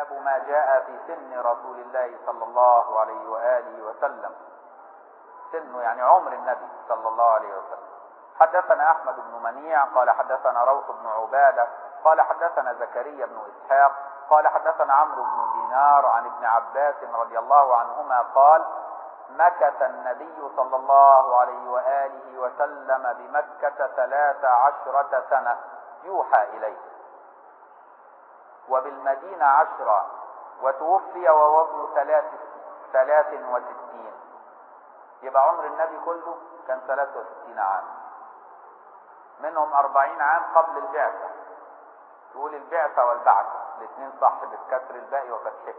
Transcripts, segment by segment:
باب ما جاء في سن رسول الله صلى الله عليه وآله وسلم سنه يعني عمر النبي صلى الله عليه وسلم حدثنا أحمد بن منيع قال حدثنا روح بن عبادة قال حدثنا زكريا بن إسحاق قال حدثنا عمرو بن دينار عن ابن عباس رضي الله عنهما قال مكث النبي صلى الله عليه وآله وسلم بمكة ثلاث عشرة سنة يوحى إليه وبالمدينة عشرة وتوفي وهو ابن ثلاث ثلاث وستين يبقى عمر النبي كله كان ثلاث وستين عام منهم أربعين عام قبل البعثة تقول البعثة والبعثة الاثنين صح بالكسر الباقي وفتحه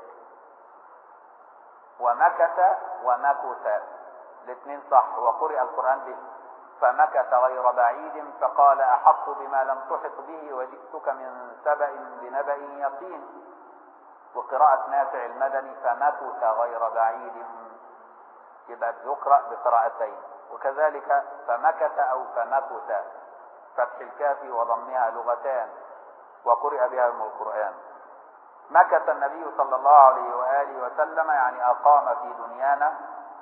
ومكث ومكث الاثنين صح وقرئ القرآن به فمكث غير بعيد فقال أحط بما لم تحط به وجئتك من سبأ بنبأ يقين وقراءة نافع المدني فمكث غير بعيد يبقى يقرأ بقراءتين وكذلك فمكث أو فمكث فتح الكاف وضمها لغتان وقرئ بها من القرآن مكث النبي صلى الله عليه وآله وسلم يعني أقام في دنيانا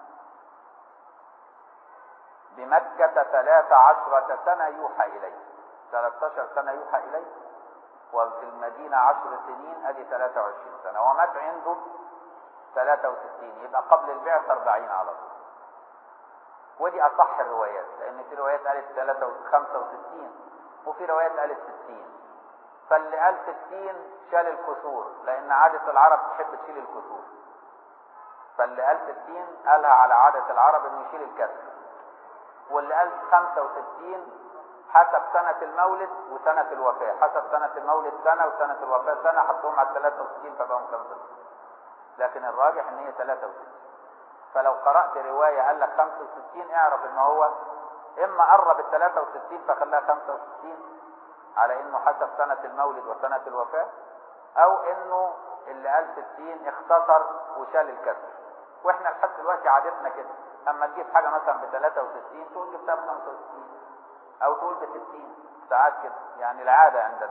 بمكة ثلاث عشرة سنة يوحى إليه 13 سنة يوحى إليه وفي المدينة عشر سنين أدي 23 سنة ومات عنده 63 يبقى قبل البعث 40 على طول ودي أصح الروايات لأن في روايات قالت 65 وفي روايات قالت 60 فاللي قال 60 شال الكسور لأن عادة العرب تحب تشيل الكسور فاللي قال 60 قالها على عادة العرب إنه يشيل الكسر واللي قال 65 حسب سنة المولد وسنة الوفاة حسب سنة المولد سنة وسنة الوفاة سنة حطوهم على 63 فبقوا 65 لكن الراجح ان هي 63 فلو قرأت رواية قال لك 65 اعرف ان هو اما قرب ال 63 فخلاها 65 على انه حسب سنة المولد وسنة الوفاة او انه اللي قال 60 اختصر وشال الكسر واحنا لحد دلوقتي عادتنا كده اما تجيب حاجة مثلا ب 63 تقول جبتها ب 65 او تقول ب 60 ساعات كده يعني العادة عندنا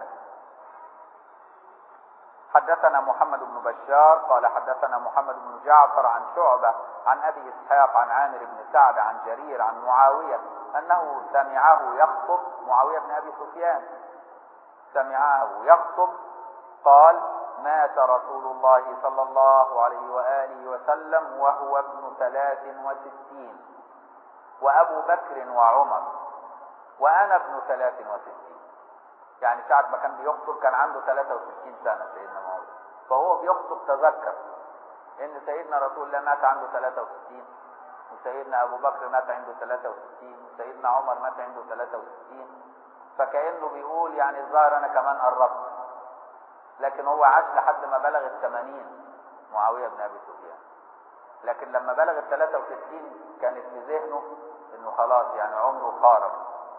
حدثنا محمد بن بشار قال حدثنا محمد بن جعفر عن شعبة عن أبي إسحاق عن عامر بن سعد عن جرير عن معاوية أنه سمعه يخطب معاوية بن أبي سفيان سمعه يخطب قال مات رسول الله صلى الله عليه وآله وسلم وهو ابن ثلاث وستين وأبو بكر وعمر وأنا ابن ثلاث وستين يعني ساعة ما كان بيخطب كان عنده 63 سنة سيدنا معاوية فهو بيخطب تذكر ان سيدنا رسول الله مات عنده 63 وسيدنا ابو بكر مات عنده 63 وسيدنا عمر مات عنده 63 فكأنه بيقول يعني الظاهر انا كمان قربت لكن هو عاش لحد ما بلغ ال 80 معاوية بن ابي سفيان لكن لما بلغ ال 63 كانت في ذهنه انه خلاص يعني عمره قارب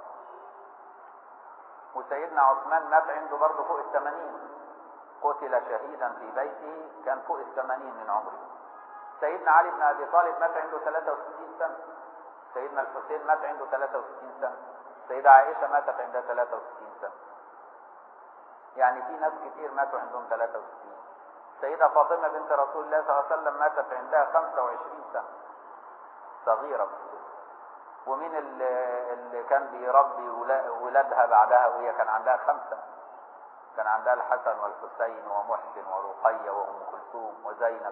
وسيدنا عثمان مات عنده برضه فوق الثمانين قتل شهيدا في بيته كان فوق الثمانين من عمره سيدنا علي بن ابي طالب مات عنده 63 سنه سيدنا الحسين مات عنده 63 سنه سيدة عائشة ماتت عندها 63 سنة يعني في ناس كتير ماتوا عندهم 63 سيدة فاطمة بنت رسول الله صلى الله عليه وسلم ماتت عندها 25 سنة صغيرة في السن ومين اللي, اللي كان بيربي ولادها بعدها وهي كان عندها خمسة كان عندها الحسن والحسين ومحسن ورقية وأم كلثوم وزينب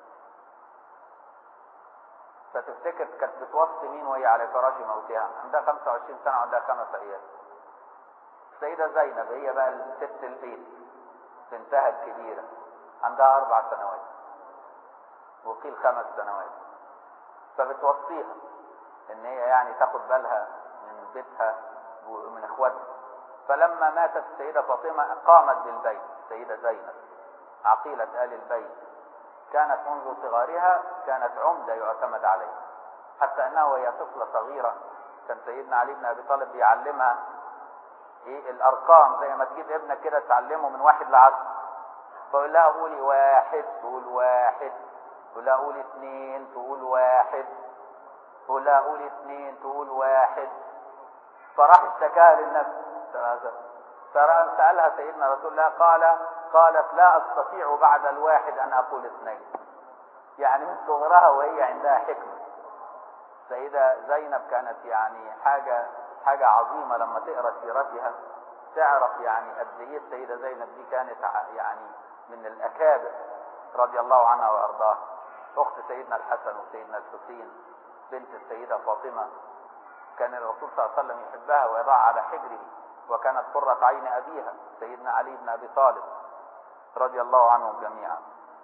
فتفتكر كانت بتوصي مين وهي على فراش موتها عندها 25 سنة وعندها خمس أيام السيدة زينب هي بقى ست البيت بنتها الكبيرة عندها أربع سنوات وقيل خمس سنوات فبتوصيها ان هي يعني تاخد بالها من بيتها ومن اخواتها فلما ماتت السيدة فاطمة قامت بالبيت السيدة زينب عقيلة آل البيت كانت منذ صغارها كانت عمدة يعتمد عليها حتى انها وهي طفلة صغيرة كان سيدنا علي بن ابي طالب بيعلمها ايه الارقام زي ما تجيب ابنك كده تعلمه من واحد لعشر فيقول لها قولي واحد تقول واحد تقول لها قولي اثنين تقول واحد تقول لها قولي اثنين تقول واحد فراح اشتكاها للنبي فسألها سيدنا رسول الله قال قالت لا أستطيع بعد الواحد أن أقول اثنين يعني من صغرها وهي عندها حكمة سيدة زينب كانت يعني حاجة حاجة عظيمة لما تقرأ سيرتها تعرف يعني قد ايه السيدة زينب دي كانت يعني من الأكابر رضي الله عنها وأرضاها أخت سيدنا الحسن وسيدنا الحسين بنت السيدة فاطمة كان الرسول صلى الله عليه وسلم يحبها ويضعها على حجره وكانت قرة عين أبيها سيدنا علي بن أبي طالب رضي الله عنهم جميعا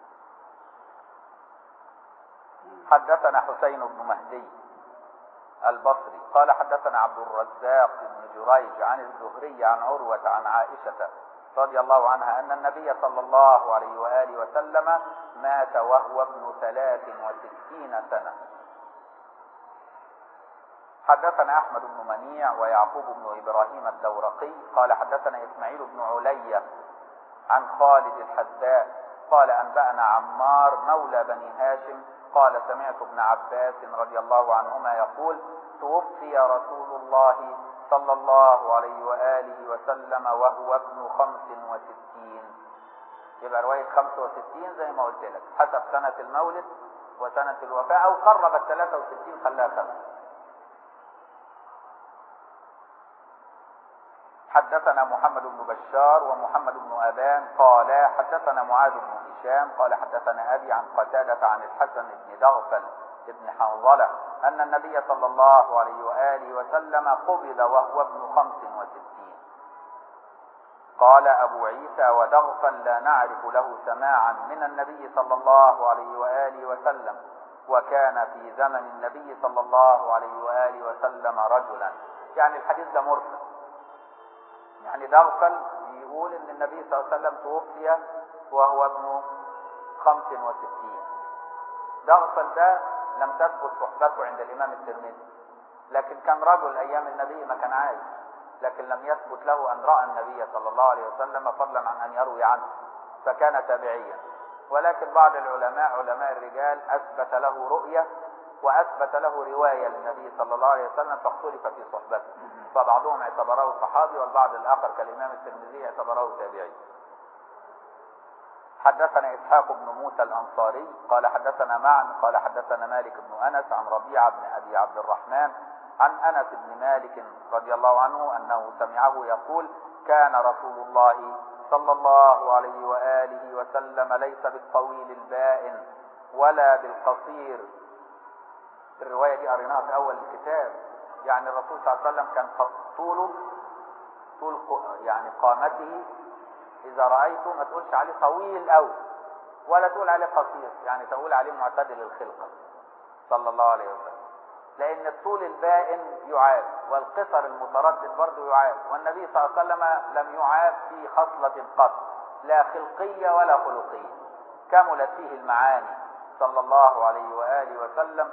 حدثنا حسين بن مهدي البصري قال حدثنا عبد الرزاق بن جريج عن الزهري عن عروة عن عائشة رضي الله عنها أن النبي صلى الله عليه وآله وسلم مات وهو ابن ثلاث وستين سنة حدثنا أحمد بن منيع ويعقوب بن إبراهيم الدورقي قال حدثنا إسماعيل بن علي عن خالد الحذاء قال أنبأنا عمار مولى بني هاشم قال سمعت ابن عباس رضي الله عنهما يقول توفي رسول الله صلى الله عليه وآله وسلم وهو ابن خمس وستين يبقى رواية خمس وستين زي ما قلت لك حسب سنة المولد وسنة الوفاة أو قرب الثلاثة وستين خلاها خمسة حدثنا محمد بن بشار ومحمد بن أبان قالا حدثنا معاذ بن هشام قال حدثنا أبي عن قتادة عن الحسن بن دغفل بن حنظلة أن النبي صلى الله عليه وآله وسلم قبض وهو ابن خمس وستين قال أبو عيسى ودغفل لا نعرف له سماعا من النبي صلى الله عليه وآله وسلم وكان في زمن النبي صلى الله عليه وآله وسلم رجلا يعني الحديث ده مرسل يعني دغفل يقول ان النبي صلى الله عليه وسلم توفي وهو ابن خمس وستين دغفل ده لم تثبت صحبته عند الامام الترمذي لكن كان رجل ايام النبي ما كان عايش لكن لم يثبت له ان راى النبي صلى الله عليه وسلم فضلا عن ان يروي عنه فكان تابعيا ولكن بعض العلماء علماء الرجال اثبت له رؤيه واثبت له روايه للنبي صلى الله عليه وسلم فاختلف في صحبته فبعضهم اعتبره صحابي والبعض الاخر كالامام الترمذي اعتبره تابعي حدثنا اسحاق بن موسى الانصاري قال حدثنا معا قال حدثنا مالك بن انس عن ربيعه بن ابي عبد الرحمن عن انس بن مالك رضي الله عنه انه سمعه يقول كان رسول الله صلى الله عليه واله وسلم ليس بالطويل البائن ولا بالقصير الروايه دي قريناها في اول الكتاب يعني الرسول صلى الله عليه وسلم كان طوله طول يعني قامته اذا رايته ما تقولش عليه طويل قوي ولا تقول عليه قصير يعني تقول عليه معتدل الخلقه صلى الله عليه وسلم لان الطول البائن يعاب والقصر المتردد برضه يعاب والنبي صلى الله عليه وسلم لم يعاب في خصله قط لا خلقيه ولا خلقيه كملت فيه المعاني صلى الله عليه واله وسلم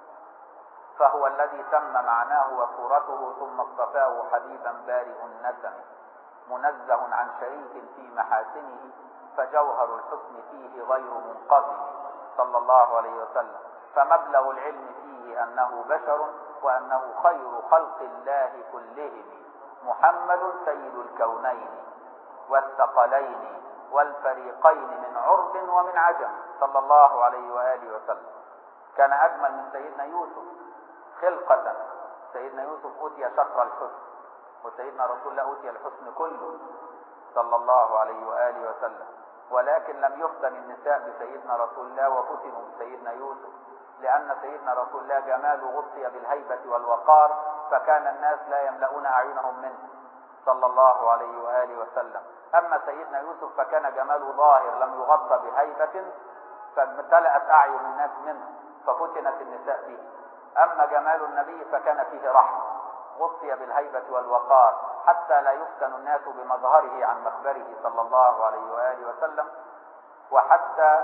فهو الذي تم معناه وصورته ثم اصطفاه حبيبا بارئ النسم منزه عن شريك في محاسنه فجوهر الحسن فيه غير منقسم صلى الله عليه وسلم فمبلغ العلم فيه انه بشر وانه خير خلق الله كلهم محمد سيد الكونين والثقلين والفريقين من عرب ومن عجم صلى الله عليه واله وسلم كان اجمل من سيدنا يوسف خلقة سيدنا يوسف أوتي شطر الحسن وسيدنا رسول الله أوتي الحسن كله صلى الله عليه وآله وسلم ولكن لم يفتن النساء بسيدنا رسول الله وفتنوا بسيدنا يوسف لأن سيدنا رسول الله جماله غطي بالهيبة والوقار فكان الناس لا يملؤون أعينهم منه صلى الله عليه وآله وسلم أما سيدنا يوسف فكان جماله ظاهر لم يغطى بهيبة فامتلأت أعين الناس منه ففتنت النساء به أما جمال النبي فكان فيه رحمة غطي بالهيبة والوقار حتى لا يفتن الناس بمظهره عن مخبره صلى الله عليه وآله وسلم وحتى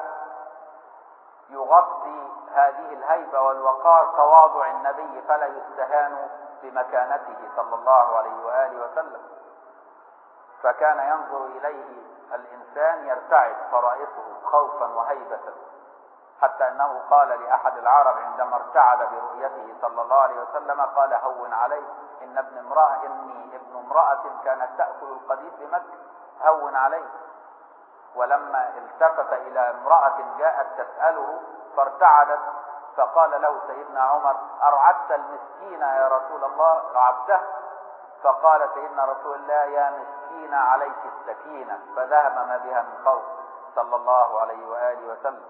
يغطي هذه الهيبة والوقار تواضع النبي فلا يستهان بمكانته صلى الله عليه وآله وسلم فكان ينظر إليه الإنسان يرتعد فرائصه خوفا وهيبة حتى انه قال لاحد العرب عندما ارتعد برؤيته صلى الله عليه وسلم قال هون عليه ان ابن امراه اني ابن امراه كانت تاكل القديد بمكه هون عليه ولما التفت الى امراه جاءت تساله فارتعدت فقال له سيدنا عمر ارعدت المسكين يا رسول الله رعبته فقال سيدنا رسول الله يا مسكين عليك السكينه فذهب ما بها من خوف صلى الله عليه واله وسلم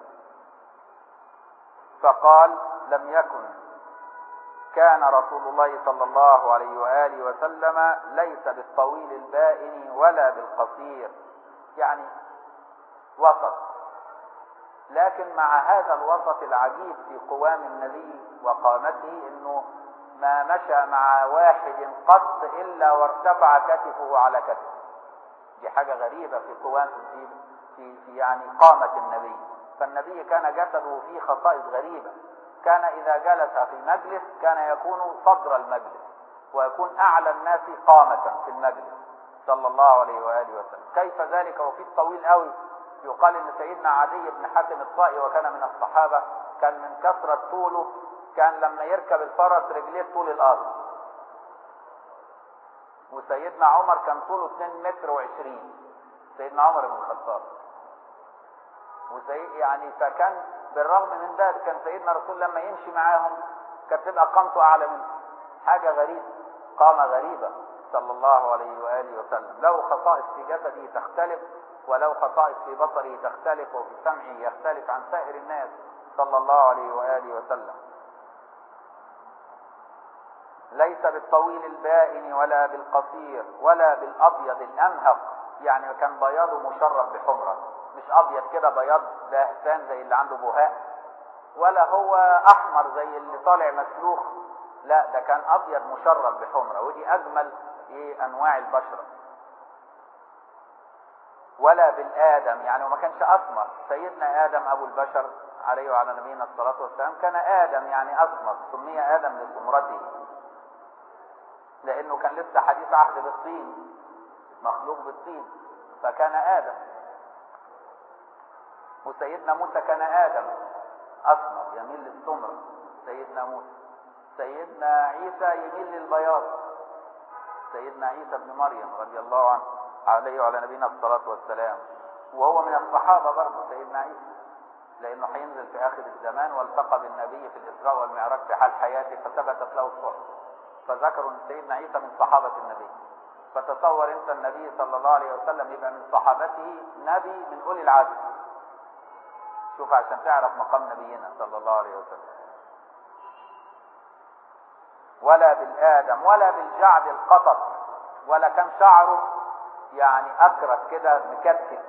فقال لم يكن كان رسول الله صلى الله عليه واله وسلم ليس بالطويل البائن ولا بالقصير يعني وسط لكن مع هذا الوسط العجيب في قوام النبي وقامته انه ما مشى مع واحد قط الا وارتفع كتفه على كتفه دي حاجه غريبه في قوام في في, في يعني قامه النبي فالنبي كان جسده فيه خصائص غريبه كان اذا جلس في مجلس كان يكون صدر المجلس ويكون اعلى الناس قامه في المجلس صلى الله عليه واله وسلم كيف ذلك وفي الطويل قوي يقال ان سيدنا عدي بن حاتم الطائي وكان من الصحابه كان من كثره طوله كان لما يركب الفرس رجليه طول الارض وسيدنا عمر كان طوله 2 متر و20 سيدنا عمر بن الخطاب وسي يعني فكان بالرغم من ده كان سيدنا رسول لما يمشي معاهم كانت تبقى قامته اعلى منه حاجه غريبه قامه غريبه صلى الله عليه واله وسلم له خصائص في جسده تختلف وله خصائص في بصره تختلف وفي سمعه يختلف عن سائر الناس صلى الله عليه واله وسلم ليس بالطويل البائن ولا بالقصير ولا بالابيض الامهق يعني كان بياضه مشرب بحمره مش ابيض كده بياض بهتان زي اللي عنده بهاء ولا هو احمر زي اللي طالع مسلوخ لا ده كان ابيض مشرب بحمره ودي اجمل ايه انواع البشره ولا بالادم يعني وما كانش اسمر سيدنا ادم ابو البشر عليه وعلى نبينا الصلاه والسلام كان ادم يعني اسمر سمي ادم لسمرته لانه كان لسه حديث عهد بالطين مخلوق بالطين فكان ادم وسيدنا موسى كان ادم اسمر يميل للسمر سيدنا موسى سيدنا عيسى يميل للبياض سيدنا عيسى بن مريم رضي الله عنه عليه وعلى نبينا الصلاة والسلام وهو من الصحابة برضه سيدنا عيسى لأنه هينزل في آخر الزمان والتقى بالنبي في الإسراء والمعراج في حال حياته فثبتت له الصحبة فذكروا أن سيدنا عيسى من صحابة النبي فتصور أنت النبي صلى الله عليه وسلم يبقى من صحابته نبي من أولي العزم شوف عشان تعرف مقام نبينا صلى الله عليه وسلم ولا بالآدم ولا بالجعد القطط ولا كان شعره يعني أكرت كده مكتف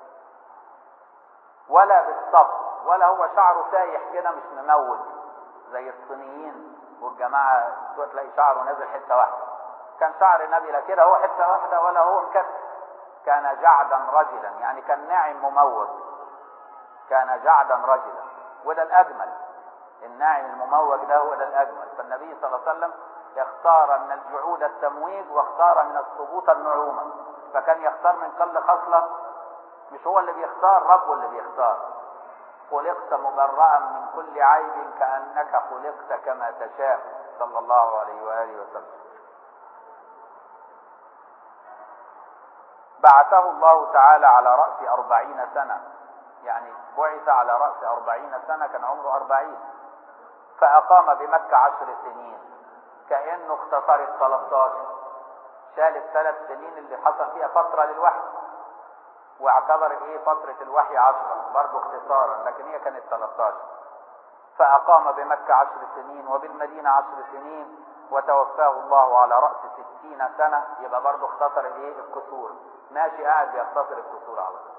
ولا بالصف ولا هو شعره سايح كده مش مموج زي الصينيين والجماعة تلاقي شعره نازل حتة واحدة كان شعر النبي لا كده هو حتة واحدة ولا هو مكتف كان جعدا رجلا يعني كان ناعم مموج كان جعدا رجلا وده الأجمل الناعم المموج ده هو ده الأجمل فالنبي صلى الله عليه وسلم اختار من الجعود التمويج واختار من الثبوت النعومة فكان يختار من كل خصلة مش هو اللي بيختار ربه اللي بيختار خلقت مبرأ من كل عيب كأنك خلقت كما تشاء صلى الله عليه وآله وسلم بعثه الله تعالى على رأس أربعين سنة يعني بعث على رأس أربعين سنة كان عمره أربعين فأقام بمكة عشر سنين كأنه اختصر ال 13 شال الثلاث سنين اللي حصل فيها فترة للوحي واعتبر ايه فترة الوحي عشرة برضه اختصارا لكن هي كانت 13 فأقام بمكة عشر سنين وبالمدينة عشر سنين وتوفاه الله على رأس ستين سنة يبقى برضه اختصر الايه الكسور ماشي قاعد بيختصر الكسور على طول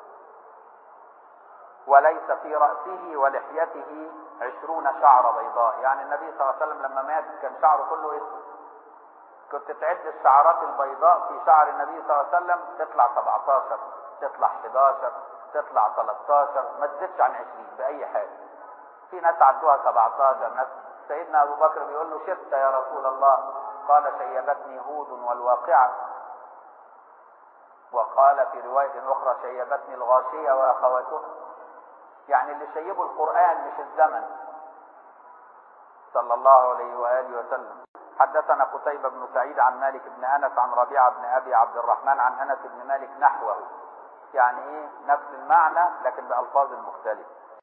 وليس في رأسه ولحيته عشرون شعر بيضاء يعني النبي صلى الله عليه وسلم لما مات كان شعره كله اسود كنت تعد الشعرات البيضاء في شعر النبي صلى الله عليه وسلم تطلع 17 تطلع 11 تطلع 13 ما تزيدش عن 20 بأي حاجة في ناس عدوها 17 ناس سيدنا أبو بكر بيقول له شفت يا رسول الله قال شيبتني هود والواقعة وقال في رواية أخرى شيبتني الغاشية وأخواتها يعني اللي شيبه القرآن مش الزمن صلى الله عليه وآله وسلم حدثنا قتيبة بن سعيد عن مالك بن أنس عن ربيعة بن أبي عبد الرحمن عن أنس بن مالك نحوه يعني إيه نفس المعنى لكن بألفاظ مختلفة